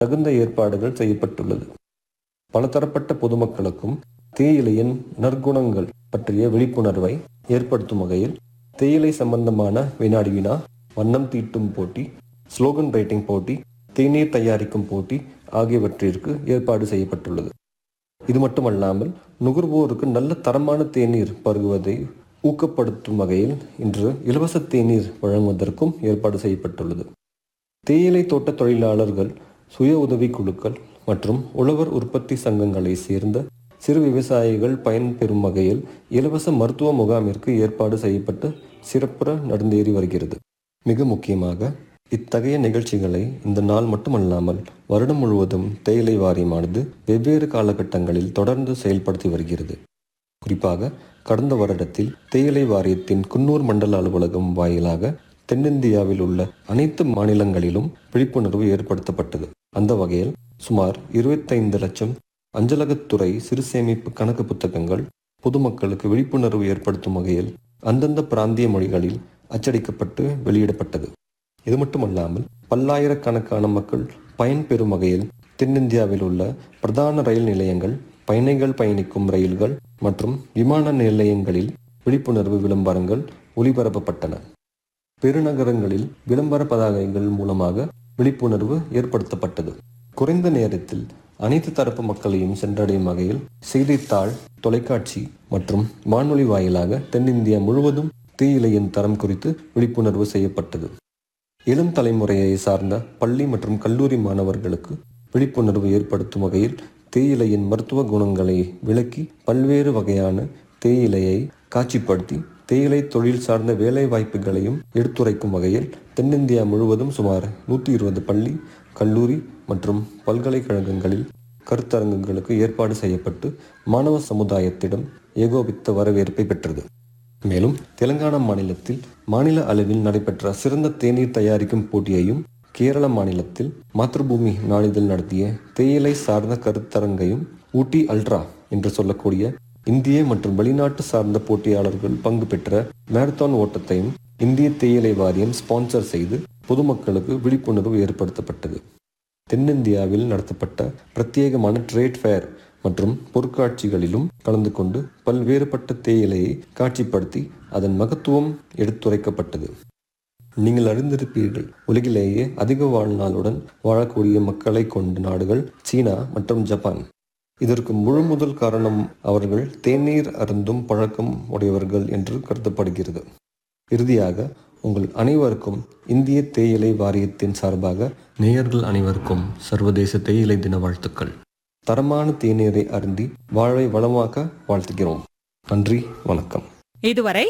தகுந்த ஏற்பாடுகள் செய்யப்பட்டுள்ளது பலதரப்பட்ட பொதுமக்களுக்கும் தேயிலையின் நற்குணங்கள் பற்றிய விழிப்புணர்வை ஏற்படுத்தும் வகையில் தேயிலை சம்பந்தமான வினாடி வினா வண்ணம் தீட்டும் போட்டி ஸ்லோகன் ரைட்டிங் போட்டி தேநீர் தயாரிக்கும் போட்டி ஆகியவற்றிற்கு ஏற்பாடு செய்யப்பட்டுள்ளது இது மட்டுமல்லாமல் நுகர்வோருக்கு நல்ல தரமான தேநீர் பருகுவதை ஊக்கப்படுத்தும் வகையில் இன்று இலவச தேநீர் வழங்குவதற்கும் ஏற்பாடு செய்யப்பட்டுள்ளது தேயிலை தோட்ட தொழிலாளர்கள் சுய உதவி குழுக்கள் மற்றும் உழவர் உற்பத்தி சங்கங்களை சேர்ந்த சிறு விவசாயிகள் பயன்பெறும் வகையில் இலவச மருத்துவ முகாமிற்கு ஏற்பாடு செய்யப்பட்டு சிறப்புற நடந்தேறி வருகிறது மிக முக்கியமாக இத்தகைய நிகழ்ச்சிகளை இந்த நாள் மட்டுமல்லாமல் வருடம் முழுவதும் தேயிலை வாரியமானது வெவ்வேறு காலகட்டங்களில் தொடர்ந்து செயல்படுத்தி வருகிறது குறிப்பாக கடந்த வருடத்தில் தேயிலை வாரியத்தின் குன்னூர் மண்டல அலுவலகம் வாயிலாக தென்னிந்தியாவில் உள்ள அனைத்து மாநிலங்களிலும் விழிப்புணர்வு ஏற்படுத்தப்பட்டது அந்த வகையில் சுமார் இருபத்தைந்து லட்சம் அஞ்சலகத்துறை சிறு சேமிப்பு கணக்கு புத்தகங்கள் பொதுமக்களுக்கு விழிப்புணர்வு ஏற்படுத்தும் வகையில் அந்தந்த பிராந்திய மொழிகளில் அச்சடிக்கப்பட்டு வெளியிடப்பட்டது இது மட்டுமல்லாமல் பல்லாயிரக்கணக்கான மக்கள் பயன்பெறும் வகையில் தென்னிந்தியாவில் உள்ள பிரதான ரயில் நிலையங்கள் பயணிகள் பயணிக்கும் ரயில்கள் மற்றும் விமான நிலையங்களில் விழிப்புணர்வு விளம்பரங்கள் ஒளிபரப்பப்பட்டன பெருநகரங்களில் விளம்பர பதாகைகள் மூலமாக விழிப்புணர்வு ஏற்படுத்தப்பட்டது குறைந்த நேரத்தில் அனைத்து தரப்பு மக்களையும் சென்றடையும் வகையில் செய்தித்தாள் தொலைக்காட்சி மற்றும் வானொலி வாயிலாக தென்னிந்தியா முழுவதும் தேயிலையின் தரம் குறித்து விழிப்புணர்வு செய்யப்பட்டது இளம் தலைமுறையை சார்ந்த பள்ளி மற்றும் கல்லூரி மாணவர்களுக்கு விழிப்புணர்வு ஏற்படுத்தும் வகையில் தேயிலையின் மருத்துவ குணங்களை விளக்கி பல்வேறு வகையான தேயிலையை காட்சிப்படுத்தி தேயிலை தொழில் சார்ந்த வேலை வாய்ப்புகளையும் எடுத்துரைக்கும் வகையில் தென்னிந்தியா முழுவதும் சுமார் நூற்றி இருபது பள்ளி கல்லூரி மற்றும் பல்கலைக்கழகங்களில் கருத்தரங்குகளுக்கு ஏற்பாடு செய்யப்பட்டு மாணவ சமுதாயத்திடம் ஏகோபித்த வரவேற்பை பெற்றது மேலும் தெலுங்கானா மாநிலத்தில் மாநில அளவில் நடைபெற்ற சிறந்த தேநீர் தயாரிக்கும் போட்டியையும் கேரள மாநிலத்தில் மாத்ருபூமி நாளிதழ் நடத்திய தேயிலை சார்ந்த கருத்தரங்கையும் ஊட்டி அல்ட்ரா என்று சொல்லக்கூடிய இந்திய மற்றும் வெளிநாட்டு சார்ந்த போட்டியாளர்கள் பங்கு பெற்ற மேரத்தான் ஓட்டத்தையும் இந்திய தேயிலை வாரியம் ஸ்பான்சர் செய்து பொதுமக்களுக்கு விழிப்புணர்வு ஏற்படுத்தப்பட்டது தென்னிந்தியாவில் நடத்தப்பட்ட பிரத்யேகமான ட்ரேட் ஃபேர் மற்றும் பொருட்காட்சிகளிலும் கலந்து கொண்டு பல்வேறுபட்ட தேயிலையை காட்சிப்படுத்தி அதன் மகத்துவம் எடுத்துரைக்கப்பட்டது நீங்கள் அறிந்திருப்பீர்கள் உலகிலேயே அதிக வாழ்நாளுடன் வாழக்கூடிய மக்களை கொண்ட நாடுகள் சீனா மற்றும் ஜப்பான் இதற்கு முழு முதல் காரணம் அவர்கள் தேநீர் அருந்தும் பழக்கம் உடையவர்கள் என்று கருதப்படுகிறது இறுதியாக உங்கள் அனைவருக்கும் இந்திய தேயிலை வாரியத்தின் சார்பாக நேயர்கள் அனைவருக்கும் சர்வதேச தேயிலை தின வாழ்த்துக்கள் தரமான தேநீரை அருந்தி வாழ்வை வளமாக்க வாழ்த்துகிறோம் நன்றி வணக்கம் இதுவரை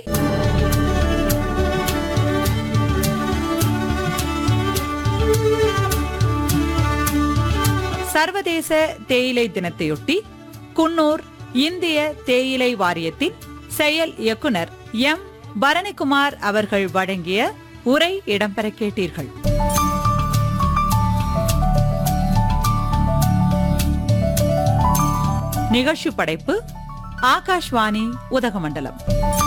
சர்வதேச தேயிலை தினத்தையொட்டி குன்னூர் இந்திய தேயிலை வாரியத்தின் செயல் இயக்குனர் எம் பரணிக்குமார் அவர்கள் வழங்கிய உரை இடம்பெற கேட்டீர்கள் நிகழ்ச்சி படைப்பு ஆகாஷ்வாணி உதகமண்டலம்